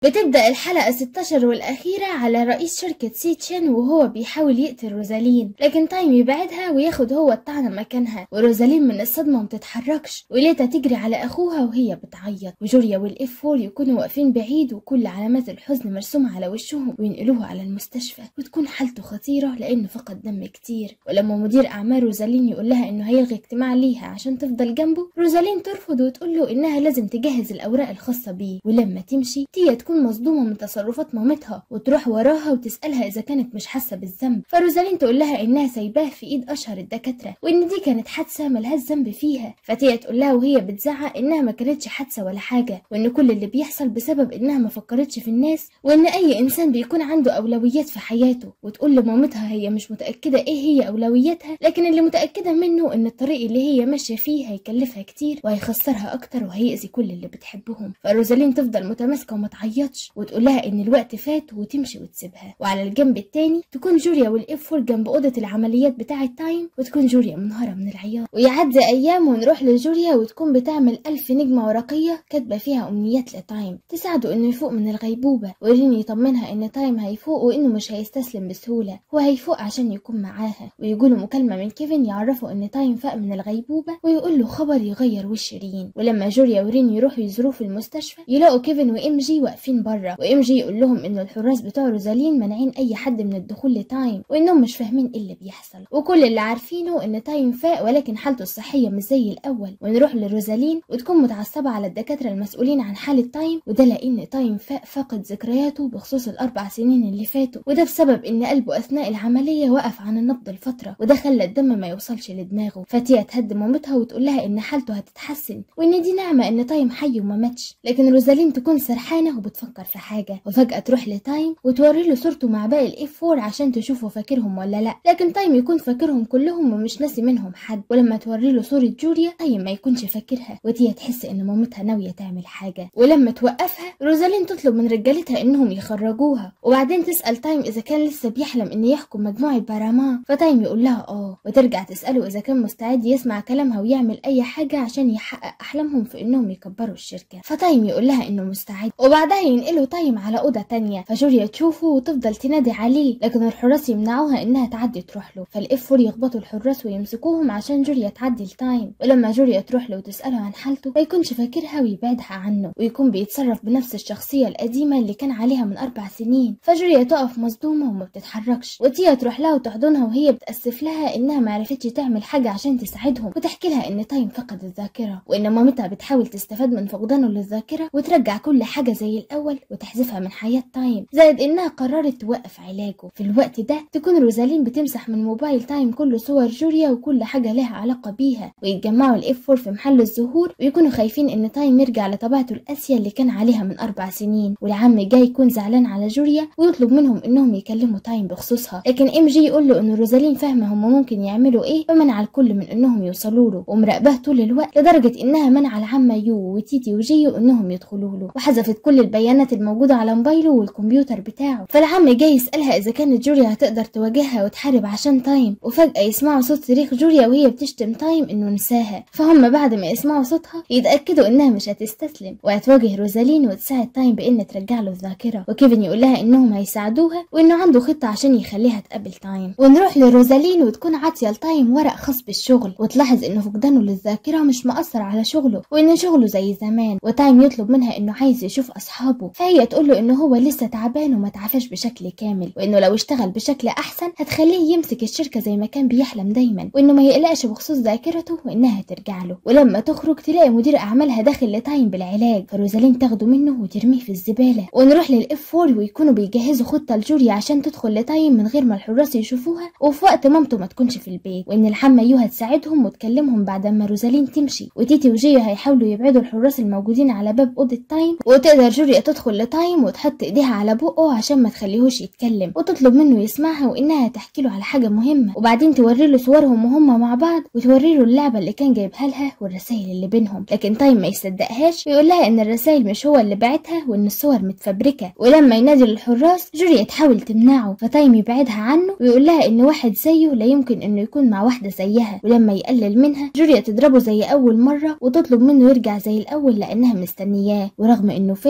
بتبدأ الحلقة 16 والأخيرة على رئيس شركة سي تشين وهو بيحاول يقتل روزالين لكن تايم يبعدها وياخد هو الطعنة مكانها وروزالين من الصدمة متتحركش وليتا تجري على أخوها وهي بتعيط وجوريا والإف 4 يكونوا واقفين بعيد وكل علامات الحزن مرسومة على وشهم وينقلوه على المستشفى وتكون حالته خطيرة لأنه فقد دم كتير ولما مدير أعمال روزالين يقول لها إنه هيلغي اجتماع ليها عشان تفضل جنبه روزالين ترفض وتقول له إنها لازم تجهز الأوراق الخاصة بيه ولما تمشي تيا تكون مصدومة من تصرفات مامتها وتروح وراها وتسألها إذا كانت مش حاسة بالذنب فروزالين تقول لها إنها سايباه في إيد أشهر الدكاترة وإن دي كانت حادثة ملهاش ذنب فيها فتيا تقول لها وهي بتزعق إنها ما كانتش حادثة ولا حاجة وإن كل اللي بيحصل بسبب إنها ما فكرتش في الناس وإن أي إنسان بيكون عنده أولويات في حياته وتقول لمامتها هي مش متأكدة إيه هي أولوياتها لكن اللي متأكدة منه إن الطريق اللي هي ماشية فيه هيكلفها كتير وهيخسرها أكتر وهيأذي كل اللي بتحبهم فروزالين تفضل متماسكة وما تعيطش وتقول لها إن الوقت فات وتمشي وتسيبها وعلى الجنب التاني تكون جوريا والإف فور جنب أوضة العمليات بتاعة تايم وتكون جوريا منهارة من العياط ويعدي أيام ونروح لجوريا وتكون بتعمل ألف نجمة ورقية كاتبة فيها أمنيات لتايم تساعده إنه يفوق من الغيبوبة ورين يطمنها إن تايم هيفوق وإنه مش هيستسلم بسهولة هو هيفوق عشان يكون معاها ويجوله مكالمة من كيفن يعرفه إن تايم فاق من الغيبوبة ويقول له خبر يغير وش رين ولما جوريا ورين يروحوا يزوروه في المستشفى يلاقوا كيفن وإم جي واقفين بره وإم جي يقول لهم إن الحراس بتوع روزالين مانعين أي حد من الدخول لتايم وإنهم مش فاهمين إيه اللي بيحصل وكل اللي عارفينه إن تايم فاق ولكن حالته الصحية مش زي الأول ونروح لروزالين وتكون متعصبة على الدكاترة المسؤولين عن حالة تايم وده لأن تايم فاق فقد ذكرياته بخصوص الأربع سنين اللي فاتوا وده بسبب إن قلبه أثناء العملية وقف عن النبض لفترة وده خلى الدم ما يوصلش لدماغه فتيا تهد مامتها وتقول لها إن حالته هتتحسن وإن دي نعمة إن تايم حي وما ماتش لكن روزالين تكون سرحانة وبتفكر في حاجة وفجأة تروح لتايم وتوري له صورته مع باقي الاف 4 عشان تشوفه فاكرهم ولا لا لكن تايم يكون فاكرهم كلهم ومش ناسي منهم حد ولما توري له صورة جوريا تايم ما يكونش فاكرها وتيا تحس إن مامتها ناوية تعمل حاجة ولما توقفها روزالين تطلب من رجالتها إنهم يخرجوها وبعدين تسأل تايم إذا كان لسه بيحلم إن يحكم مجموعة باراما فتايم يقول لها آه وترجع تسأله إذا كان مستعد يسمع كلامها ويعمل أي حاجة عشان يحقق أحلامهم في إنهم يكبروا الشركة فتايم يقول لها إنه مستعد وبعدها ينقلوا تايم على أوضة تانية فجوريا تشوفه وتفضل تنادي عليه لكن الحراس يمنعوها إنها تعدي تروح له فالإف فور يخبطوا الحراس ويمسكوهم عشان جوريا تعدي لتايم ولما جوريا تروح له وتسأله عن حالته ما يكونش فاكرها ويبعدها عنه ويكون بيتصرف بنفس الشخصية القديمة اللي كان عليها من أربع سنين فجوريا تقف مصدومة وما بتتحركش وتيا تروح لها وتحضنها وهي بتأسف لها إنها ما عرفتش تعمل حاجة عشان تساعدهم وتحكي لها إن تايم فقد الذاكرة وإن مامتها بتحاول تستفاد من فقدانه للذاكرة وترجع كل حاجة زي الأول وتحذفها من حياة تايم زائد إنها قررت توقف علاجه في الوقت ده تكون روزالين بتمسح من موبايل تايم كل صور جوريا وكل حاجة لها علاقة بيها ويتجمعوا الإف فور في محل الزهور ويكونوا خايفين إن تايم يرجع لطبيعته القاسية اللي كان عليها من أربع سنين والعم جاي يكون زعلان على جوريا ويطلب منهم إنهم يكلموا تايم بخصوصها لكن إم جي يقول له إن روزالين فاهمة هم ممكن يعملوا إيه فمنع الكل من إنهم يوصلوا له ومراقباه طول الوقت لدرجة إنها منع العمة يو وتيتي وجيو إنهم يدخلوا له وحذفت كل البيانات الموجودة على موبايله والكمبيوتر بتاعه فالعم جاي يسألها إذا كانت جوريا هتقدر تواجهها وتحارب عشان تايم وفجأة يسمعوا صوت صريخ جوريا وهي بتشتم تايم إنه نساها فهم بعد ما يسمعوا صوتها يتأكدوا إنها مش هتستسلم وهتواجه روزالين وتساعد تايم بإن ترجع له الذاكرة وكيفن يقول لها إنهم هيساعدوها وإنه عنده خطة عشان يخليها تقابل تايم ونروح لروزالين وتكون عاطية لتايم ورق خاص بالشغل وتلاحظ إنه فقدانه للذاكرة مش مأثر على شغله وإن شغله زي زمان وتايم يطلب منها إنه عايز يشوف أصحابه فهي تقول له إنه هو لسه تعبان وما تعافاش بشكل كامل وإنه لو اشتغل بشكل أحسن هتخليه يمسك الشركة زي ما كان بيحلم دايما وإنه ما يقلقش بخصوص ذاكرته وإنها ترجع له ولما تخرج تلاقي مدير أعمالها داخل لتايم بالعلاج فروزالين تاخده منه وترميه في الزبالة ونروح للإف فور ويكونوا بيجهزوا خطة لجوريا عشان تدخل لتايم من غير ما الحراس يشوفوها وفي وقت مامته ما تكونش في البيت وإن الحمى يو هتساعدهم وتكلمهم بعد ما روزالين تمشي وتيتي وجيو هيحاولوا يبعدوا الحراس الموجودين على باب أوضة تايم وتقدر جوريا تدخل لتايم وتحط إيديها على بقه عشان ما تخليهوش يتكلم وتطلب منه يسمعها وإنها تحكي له على حاجة مهمة وبعدين توري له صورهم وهم مع بعض وتوري له اللعبة اللي كان جايبها لها والرسائل اللي بينهم لكن تايم ما يصدقهاش ويقول لها إن الرسائل مش هو اللي بعتها وإن الصور متفبركة ولما ينادي للحراس جوريا تحاول تمنعه فتايم يبعدها عنه ويقول لها إن واحد زيه لا يمكن إنه يكون مع واحدة زيها ولما يقلل منها جوريا تضربه زي أول مرة وتطلب منه يرجع زي الأول لأنها مستنياه ورغم إنه فاشل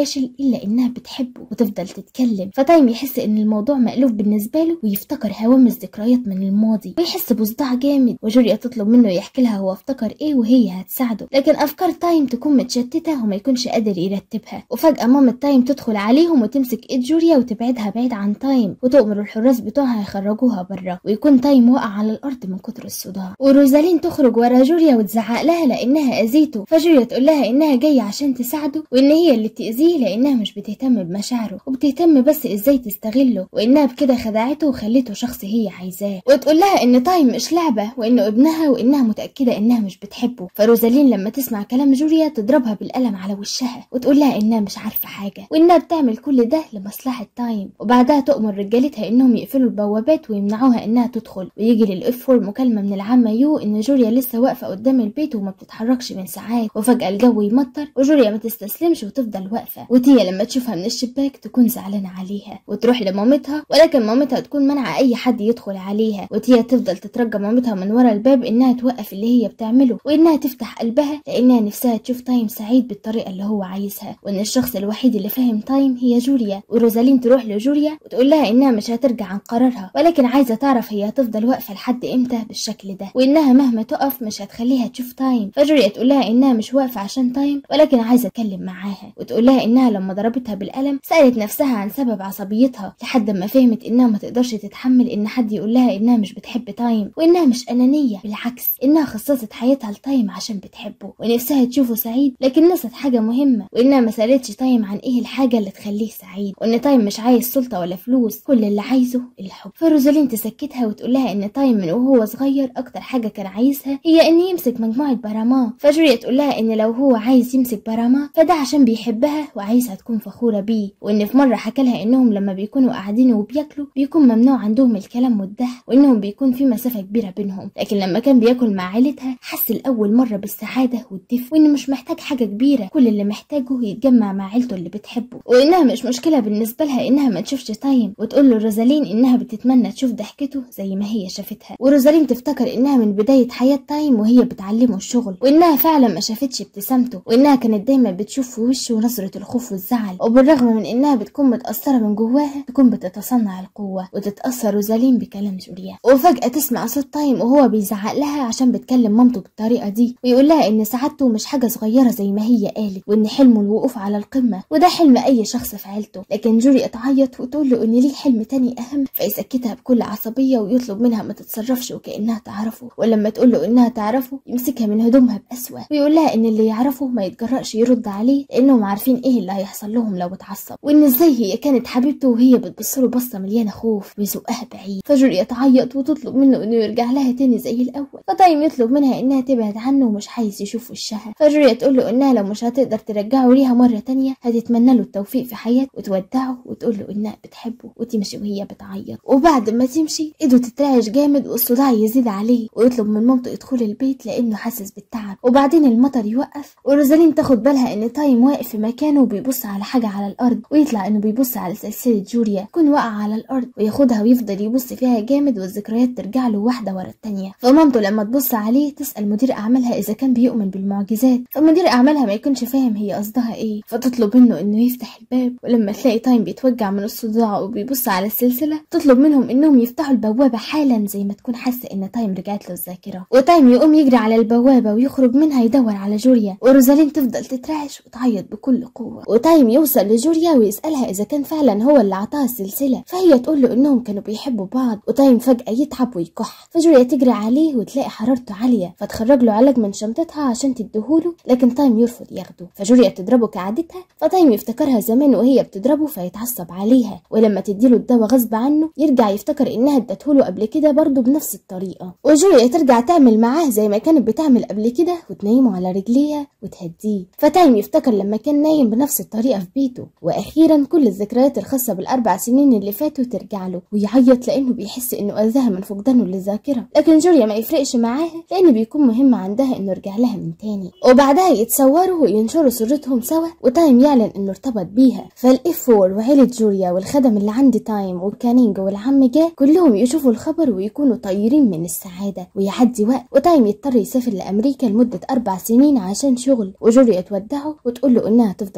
الا انها بتحبه وتفضل تتكلم فتايم يحس ان الموضوع مألوف بالنسبه له ويفتكر هوامش ذكريات من الماضي ويحس بصداع جامد وجوليا تطلب منه يحكي لها هو افتكر ايه وهي هتساعده لكن افكار تايم تكون متشتته وما يكونش قادر يرتبها وفجاه ماما تايم تدخل عليهم وتمسك ايد جوليا وتبعدها بعيد عن تايم وتؤمر الحراس بتوعها يخرجوها بره ويكون تايم وقع على الارض من كتر الصداع وروزالين تخرج ورا جوليا وتزعق لها لانها اذيته فجوليا تقول لها انها جايه عشان تساعده وان هي اللي بتاذيه لانها مش بتهتم بمشاعره وبتهتم بس ازاي تستغله وانها بكده خدعته وخلته شخص هي عايزاه وتقول لها ان تايم مش لعبه وانه ابنها وانها متاكده انها مش بتحبه فروزالين لما تسمع كلام جوليا تضربها بالقلم على وشها وتقول لها انها مش عارفه حاجه وانها بتعمل كل ده لمصلحه تايم وبعدها تؤمر رجالتها انهم يقفلوا البوابات ويمنعوها انها تدخل ويجي للاف 4 مكالمه من العمه يو ان جوليا لسه واقفه قدام البيت وما بتتحركش من ساعات وفجاه الجو يمطر وجوليا ما تستسلمش وتفضل واقفه وتيا لما تشوفها من الشباك تكون زعلانه عليها وتروح لمامتها ولكن مامتها تكون منع اي حد يدخل عليها وتيا تفضل تترجى مامتها من ورا الباب انها توقف اللي هي بتعمله وانها تفتح قلبها لانها نفسها تشوف تايم سعيد بالطريقه اللي هو عايزها وان الشخص الوحيد اللي فاهم تايم هي جوليا وروزالين تروح لجوليا وتقول لها انها مش هترجع عن قرارها ولكن عايزه تعرف هي هتفضل واقفه لحد امتى بالشكل ده وانها مهما تقف مش هتخليها تشوف تايم فجوليا تقول لها انها مش واقفه عشان تايم ولكن عايزه اتكلم معاها وتقول لها انها لما ضربتها بالقلم سالت نفسها عن سبب عصبيتها لحد ما فهمت انها ما تقدرش تتحمل ان حد يقول لها انها مش بتحب تايم وانها مش انانيه بالعكس انها خصصت حياتها لتايم عشان بتحبه ونفسها تشوفه سعيد لكن نسيت حاجه مهمه وانها ما سالتش تايم عن ايه الحاجه اللي تخليه سعيد وان تايم مش عايز سلطه ولا فلوس كل اللي عايزه الحب فروزالين تسكتها وتقول لها ان تايم من وهو صغير اكتر حاجه كان عايزها هي ان يمسك مجموعه براما فجوليا تقول لها ان لو هو عايز يمسك براما فده عشان بيحبها وعايزها تكون فخوره بيه وان في مره حكى لها انهم لما بيكونوا قاعدين وبياكلوا بيكون ممنوع عندهم الكلام والضحك وانهم بيكون في مسافه كبيره بينهم لكن لما كان بياكل مع عيلتها حس لاول مره بالسعاده والدفء وانه مش محتاج حاجه كبيره كل اللي محتاجه يتجمع مع عيلته اللي بتحبه وانها مش مشكله بالنسبه لها انها ما تشوفش تايم وتقول له روزالين انها بتتمنى تشوف ضحكته زي ما هي شافتها وروزالين تفتكر انها من بدايه حياه تايم وهي بتعلمه الشغل وانها فعلا ما شافتش ابتسامته وانها كانت دايما بتشوف في وشه نظره الخوف والزعل وبالرغم من انها بتكون متاثره من جواها تكون بتتصنع القوه وتتاثر روزالين بكلام جوليا وفجاه تسمع صوت تايم وهو بيزعق لها عشان بتكلم مامته بالطريقه دي ويقول لها ان سعادته مش حاجه صغيره زي ما هي قالت وان حلمه الوقوف على القمه وده حلم اي شخص في عيلته لكن جوليا تعيط وتقول له ان ليه حلم تاني اهم فيسكتها بكل عصبيه ويطلب منها ما تتصرفش وكانها تعرفه ولما تقول له انها تعرفه يمسكها من هدومها بأسوأ ويقول لها ان اللي يعرفه ما يتجرأش يرد عليه لانهم عارفين ايه اللي هيحصل لهم لو اتعصب وان ازاي هي كانت حبيبته وهي بتبص له بصه مليانه خوف ويزقها بعيد فجوليا تعيط وتطلب منه انه يرجع لها تاني زي الاول فتايم يطلب منها انها تبعد عنه ومش عايز يشوف وشها فجوليا تقول له انها لو مش هتقدر ترجعه ليها مره تانية هتتمنى له التوفيق في حياته وتودعه وتقول له انها بتحبه وتمشي وهي بتعيط وبعد ما تمشي ايده تترعش جامد والصداع يزيد عليه ويطلب من مامته يدخل البيت لانه حاسس بالتعب وبعدين المطر يوقف وروزالين تاخد بالها ان تايم واقف في مكانه وبيبص على حاجه على الارض ويطلع انه بيبص على سلسله جوليا تكون واقعه على الارض وياخدها ويفضل يبص فيها جامد والذكريات ترجع له واحده ورا التانيه فمامته لما تبص عليه تسال مدير اعمالها اذا كان بيؤمن بالمعجزات فمدير اعمالها ما يكونش فاهم هي قصدها ايه فتطلب منه انه يفتح الباب ولما تلاقي تايم بيتوجع من الصداع وبيبص على السلسله تطلب منهم انهم يفتحوا البوابه حالا زي ما تكون حاسه ان تايم رجعت له الذاكره وتايم يقوم يجري على البوابه ويخرج منها يدور على جوليا وروزالين تفضل تترعش وتعيط بكل قوه وتايم يوصل لجوليا ويسالها اذا كان فعلا هو اللي عطاها السلسله فهي تقول له انهم كانوا بيحبوا بعض وتايم فجاه يتعب ويكح فجوليا تجري عليه وتلاقي حرارته عاليه فتخرج له علاج من شنطتها عشان تديهوله لكن تايم يرفض ياخده فجوليا تضربه كعادتها فتايم يفتكرها زمان وهي بتضربه فيتعصب عليها ولما تديله الدواء غصب عنه يرجع يفتكر انها ادته قبل كده برضه بنفس الطريقه وجوليا ترجع تعمل معاه زي ما كانت بتعمل قبل كده وتنيمه على رجليها وتهديه فتايم يفتكر لما كان نايم بنفس الطريقه في بيته واخيرا كل الذكريات الخاصه بالاربع سنين اللي فاتوا ترجع له ويعيط لانه بيحس انه اذاها من فقدانه للذاكره لكن جوليا ما يفرقش معاها لان بيكون مهم عندها انه يرجع لها من تاني وبعدها يتصوروا وينشروا صورتهم سوا وتايم يعلن انه ارتبط بيها فالاف 4 وعيله جوليا والخدم اللي عند تايم والكانينج والعم جا كلهم يشوفوا الخبر ويكونوا طايرين من السعاده ويعدي وقت وتايم يضطر يسافر لامريكا لمده اربع سنين عشان شغل وجوليا تودعه وتقول له انها تفضل مستنيه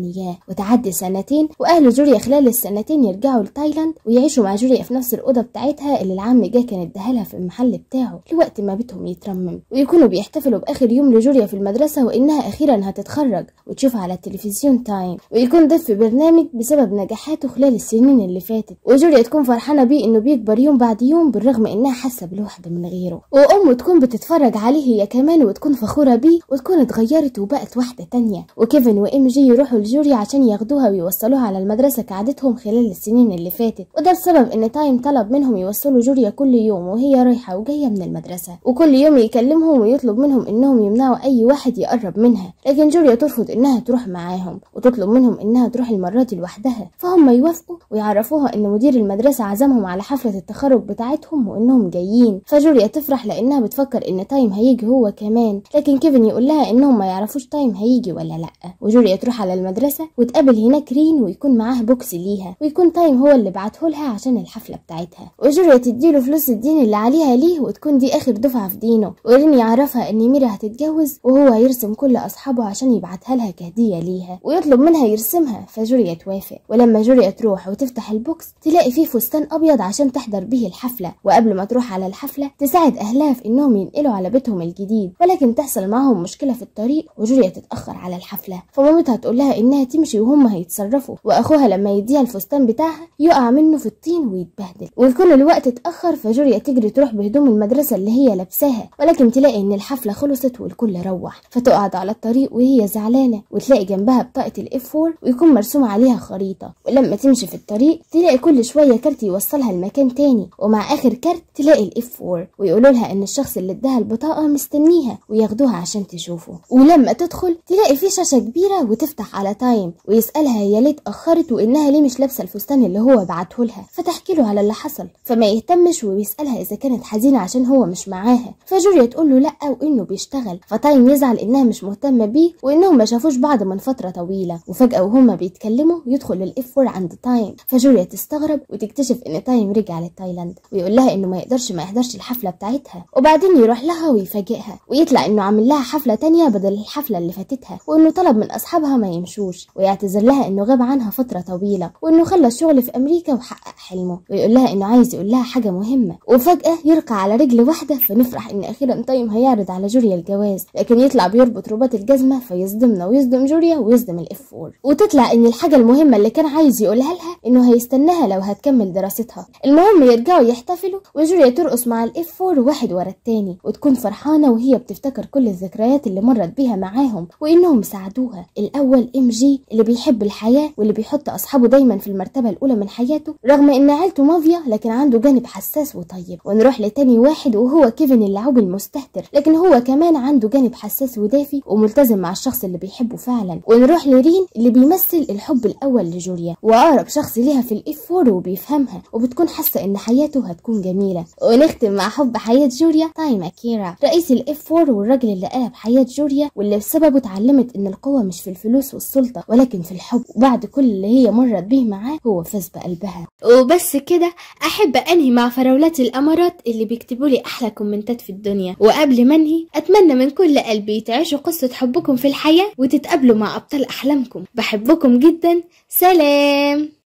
مستنياه وتعدي سنتين واهل جوريا خلال السنتين يرجعوا لتايلاند ويعيشوا مع جوريا في نفس الاوضه بتاعتها اللي العم جه كان اداها في المحل بتاعه لوقت ما بيتهم يترمم ويكونوا بيحتفلوا باخر يوم لجوريا في المدرسه وانها اخيرا هتتخرج وتشوف على التلفزيون تايم ويكون ضيف في برنامج بسبب نجاحاته خلال السنين اللي فاتت وجوريا تكون فرحانه بيه انه بيكبر يوم بعد يوم بالرغم انها حاسه بلوحده من غيره وامه تكون بتتفرج عليه هي كمان وتكون فخوره بيه وتكون اتغيرت وبقت واحده تانية وكيفن وام جي يروحوا لجوريا عشان ياخدوها ويوصلوها على المدرسه كعادتهم خلال السنين اللي فاتت وده بسبب ان تايم طلب منهم يوصلوا جوريا كل يوم وهي رايحه وجايه من المدرسه وكل يوم يكلمهم ويطلب منهم انهم يمنعوا اي واحد يقرب منها لكن جوريا ترفض انها تروح معاهم وتطلب منهم انها تروح المره دي لوحدها فهم يوافقوا ويعرفوها ان مدير المدرسه عزمهم على حفله التخرج بتاعتهم وانهم جايين فجوريا تفرح لانها بتفكر ان تايم هيجي هو كمان لكن كيفن يقول لها انهم ما يعرفوش تايم هيجي ولا لا وجوريا تروح على المدرسه وتقابل هناك رين ويكون معاه بوكس ليها ويكون تايم هو اللي بعته لها عشان الحفله بتاعتها وجوريا تديله فلوس الدين اللي عليها ليه وتكون دي اخر دفعه في دينه ورين يعرفها ان ميرا هتتجوز وهو هيرسم كل اصحابه عشان يبعتها لها كهديه ليها ويطلب منها يرسمها فجوريا توافق ولما جوريا تروح وتفتح البوكس تلاقي فيه فستان ابيض عشان تحضر به الحفله وقبل ما تروح على الحفله تساعد اهلها في انهم ينقلوا على بيتهم الجديد ولكن تحصل معاهم مشكله في الطريق وجوريا تتاخر على الحفله فمامتها تقول لها انها تمشي وهم هيتصرفوا واخوها لما يديها الفستان بتاعها يقع منه في الطين ويتبهدل ويكون الوقت اتاخر فجوريا تجري تروح بهدوم المدرسه اللي هي لابساها ولكن تلاقي ان الحفله خلصت والكل روح فتقعد على الطريق وهي زعلانه وتلاقي جنبها بطاقه الاف 4 ويكون مرسوم عليها خريطه ولما تمشي في الطريق تلاقي كل شويه كارت يوصلها لمكان تاني ومع اخر كارت تلاقي الاف 4 ويقولوا لها ان الشخص اللي اداها البطاقه مستنيها وياخدوها عشان تشوفه ولما تدخل تلاقي في شاشه كبيره وتفتح على تايم ويسالها هي ليه اتاخرت وانها ليه مش لابسه الفستان اللي هو بعته لها فتحكي له على اللي حصل فما يهتمش ويسالها اذا كانت حزينه عشان هو مش معاها فجوريا تقول له لا وانه بيشتغل فتايم يزعل انها مش مهتمه بيه وانهم ما شافوش بعض من فتره طويله وفجاه وهما بيتكلموا يدخل الاف 4 عند تايم فجوريا تستغرب وتكتشف ان تايم رجع لتايلاند ويقول لها انه ما يقدرش ما يحضرش الحفله بتاعتها وبعدين يروح لها ويفاجئها ويطلع انه عامل لها حفله تانية بدل الحفله اللي فاتتها وانه طلب من اصحابها ما يمشوش ويعتذر لها انه غاب عنها فتره طويله وانه خلص شغل في امريكا وحقق حلمه ويقول لها انه عايز يقول لها حاجه مهمه وفجاه يرقى على رجل واحده فنفرح ان اخيرا تايم هيعرض على جوريا الجواز لكن يطلع بيربط رباط الجزمه فيصدمنا ويصدم جوريا ويصدم الاف 4 وتطلع ان الحاجه المهمه اللي كان عايز يقولها لها انه هيستناها لو هتكمل دراستها المهم يرجعوا يحتفلوا وجوريا ترقص مع الاف 4 واحد ورا التاني وتكون فرحانه وهي بتفتكر كل الذكريات اللي مرت بيها معاهم وانهم ساعدوها الاول ام جي اللي بيحب الحياه واللي بيحط اصحابه دايما في المرتبه الاولى من حياته رغم ان عيلته مافيا لكن عنده جانب حساس وطيب ونروح لتاني واحد وهو كيفن اللعوب المستهتر لكن هو كمان عنده جانب حساس ودافي وملتزم مع الشخص اللي بيحبه فعلا ونروح لرين اللي بيمثل الحب الاول لجوليا واقرب شخص ليها في الاف 4 وبيفهمها وبتكون حاسه ان حياته هتكون جميله ونختم مع حب حياه جوريا تايم اكيرا رئيس الاف 4 والراجل اللي قلب حياه جوريا واللي بسببه اتعلمت ان القوه مش في الفلوس والسلطه ولكن في الحب وبعد كل اللي هي مرت به معاه هو فاز بقلبها وبس كده احب انهي مع فراولات الامارات اللي بيكتبوا لي احلى كومنتات في الدنيا وقبل ما انهي اتمنى من كل قلبي تعيشوا قصه حبكم في الحياه وتتقابلوا مع ابطال احلامكم بحبكم جدا سلام